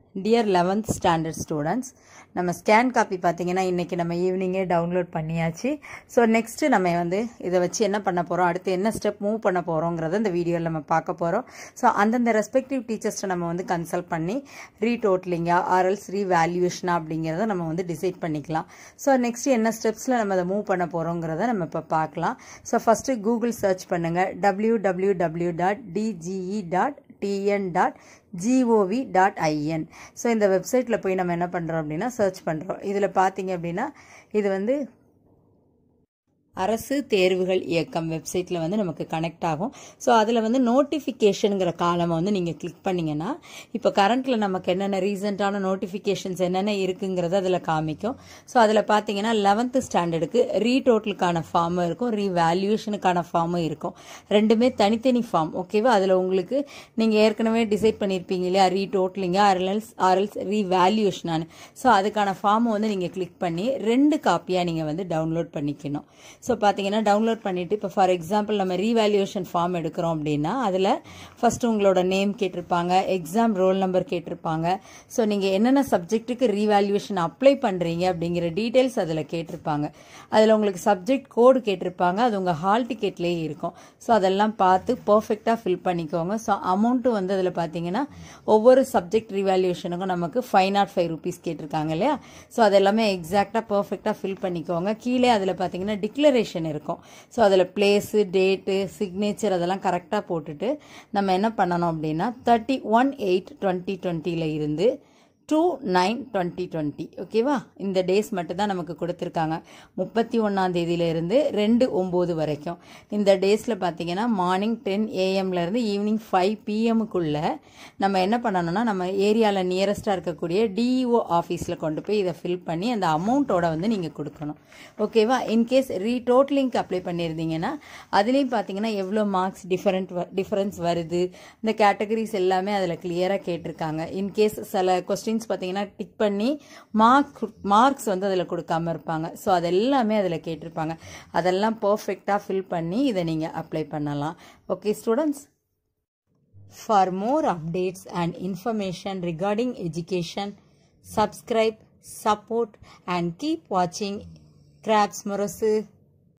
dear eleventh standard students நம்ம scan copy பார்த்தீங்கன்னா இன்றைக்கி நம்ம ஈவினிங்கே டவுன்லோட் பண்ணியாச்சு ஸோ நெக்ஸ்ட்டு நம்ம வந்து இதை வச்சு என்ன பண்ண போகிறோம் அடுத்து என்ன ஸ்டெப் மூவ் பண்ண போகிறோங்கிறத இந்த வீடியோவில் நம்ம பார்க்க போகிறோம் ஸோ அந்தந்த ரெஸ்பெக்டிவ் டீச்சர்ஸ்ட்டை நம்ம வந்து கன்சல்ட் பண்ணி ரீடோட்லிங்கா ஆர்எல்ஸ் ரீவேல்யூஷனா அப்படிங்கிறத நம்ம வந்து டிசைட் பண்ணிக்கலாம் ஸோ நெக்ஸ்ட் என்ன ஸ்டெப்ஸில் நம்ம அதை மூவ் பண்ண போகிறோங்கிறத நம்ம இப்போ பார்க்கலாம் ஸோ ஃபஸ்ட்டு கூகுள் சர்ச் பண்ணுங்கள் W W W dot DGE dot TN dot GOV dot IN so இந்த வெப்சைட்டில் போய் நம்ம என்ன பண்ணுறோம் அப்படின்னா சர்ச் பண்ணுறோம் இதில் பார்த்தீங்க அப்படின்னா இது வந்து அரசு தேர்வுகள் இயக்கம் வெப்சைட்டில் வந்து நமக்கு கனெக்ட் ஆகும் ஸோ அதில் வந்து நோட்டிஃபிகேஷனுங்கிற காலமை வந்து நீங்கள் கிளிக் பண்ணிங்கன்னா இப்போ கரண்ட்டில் நமக்கு என்னென்ன ரீசெண்டான நோட்டிஃபிகேஷன்ஸ் என்னென்ன இருக்குங்கிறது அதில் காமிக்கும் ஸோ அதில் பார்த்தீங்கன்னா லெவன்த்து ஸ்டாண்டர்டுக்கு ரீடோட்டலுக்கான ஃபார்மும் இருக்கும் ரீவேல்யூஷனுக்கான ஃபார்மும் இருக்கும் ரெண்டுமே தனித்தனி ஃபார்ம் ஓகேவா அதில் உங்களுக்கு நீங்கள் ஏற்கனவே டிசைட் பண்ணியிருப்பீங்க இல்லையா ரீடோட்டலிங்க ஆர்எல்எல்ஸ் ஆர்எல்ஸ் ரீவேல்யூஷனானு ஸோ அதுக்கான ஃபார்மை வந்து நீங்கள் கிளிக் பண்ணி ரெண்டு காப்பியாக நீங்கள் வந்து டவுன்லோட் பண்ணிக்கணும் ஸோ பார்த்தீங்கன்னா டவுன்லோட் பண்ணிவிட்டு இப்போ ஃபார் எக்ஸாம்பிள் நம்ம ரீவேல்யூஷன் ஃபார்ம் எடுக்கிறோம் அப்படின்னா அதில் ஃபஸ்ட்டு உங்களோட நேம் கேட்டிருப்பாங்க எக்ஸாம் ரோல் நம்பர் கேட்டிருப்பாங்க ஸோ நீங்கள் என்னென்ன சப்ஜெக்ட்டுக்கு ரீவேல்யூஷன் அப்ளை பண்ணுறீங்க அப்படிங்கிற டீட்டெயில்ஸ் அதில் கேட்டிருப்பாங்க அதில் உங்களுக்கு சப்ஜெக்ட் கோடு கேட்டிருப்பாங்க அது உங்கள் ஹால் டிக்கெட்லேயே இருக்கும் ஸோ அதெல்லாம் பார்த்து பர்ஃபெக்டாக ஃபில் பண்ணிக்கோங்க ஸோ அமௌண்ட்டு வந்து அதில் பார்த்தீங்கன்னா ஒவ்வொரு சப்ஜெக்ட் ரீவேல்யூஷனுக்கும் நமக்கு ஃபைவ் நாட் ஃபைவ் ருபீஸ் கேட்டிருக்காங்க இல்லையா ஸோ அதெல்லாமே எக்ஸாக்டாக பர்ஃபெக்டாக ஃபில் பண்ணிக்கோங்க கீழே அதில் பார்த்தீங்கன்னா டிக்ளரேஷன் இருக்கும் ஸோ அதில் பிளேஸு டேட்டு சிக்னேச்சர் அதெல்லாம் கரெக்டாக போட்டுட்டு நம்ம என்ன பண்ணணும் அப்படின்னா தேர்ட்டி ஒன் எயிட் டுவெண்ட்டி டுவெண்ட்டியில் இருந்து டூ நைன் டுவெண்ட்டி டுவெண்ட்டி ஓகேவா இந்த டேஸ் மட்டும் தான் நமக்கு கொடுத்துருக்காங்க முப்பத்தி ஒன்றாம் தேதியிலேருந்து ரெண்டு ஒம்பது வரைக்கும் இந்த டேஸில் பார்த்தீங்கன்னா மார்னிங் டென் ஏஎம்லேருந்து ஈவினிங் ஃபைவ் பிஎம்க்குள்ளே நம்ம என்ன பண்ணணும்னா நம்ம ஏரியாவில் நியரஸ்ட்டாக இருக்கக்கூடிய டிஇஓ ஆஃபீஸில் கொண்டு போய் இதை ஃபில் பண்ணி அந்த அமௌண்ட்டோட வந்து நீங்கள் கொடுக்கணும் ஓகேவா இன்கேஸ் ரீடோட்லிங்க் அப்ளை பண்ணியிருந்தீங்கன்னா அதுலேயும் பார்த்தீங்கன்னா எவ்வளோ மார்க்ஸ் டிஃபரெண்ட் டிஃபரன்ஸ் வருது இந்த கேட்டகரிஸ் எல்லாமே அதில் கிளியராக கேட்டிருக்காங்க இன்கேஸ் சில கொஸ்டின்ஸ் பார்த்தீங்கன்னா டிக் பண்ணி மார்க் மார்க்ஸ் வந்து அதில் கொடுக்காம இருப்பாங்க ஸோ அதெல்லாமே அதில் கேட்டிருப்பாங்க அதெல்லாம் பர்ஃபெக்டாக ஃபில் பண்ணி இதை நீங்கள் அப்ளை பண்ணலாம் okay students for more updates and information regarding education subscribe support and keep வாட்சிங் கிராப்ஸ் முரசு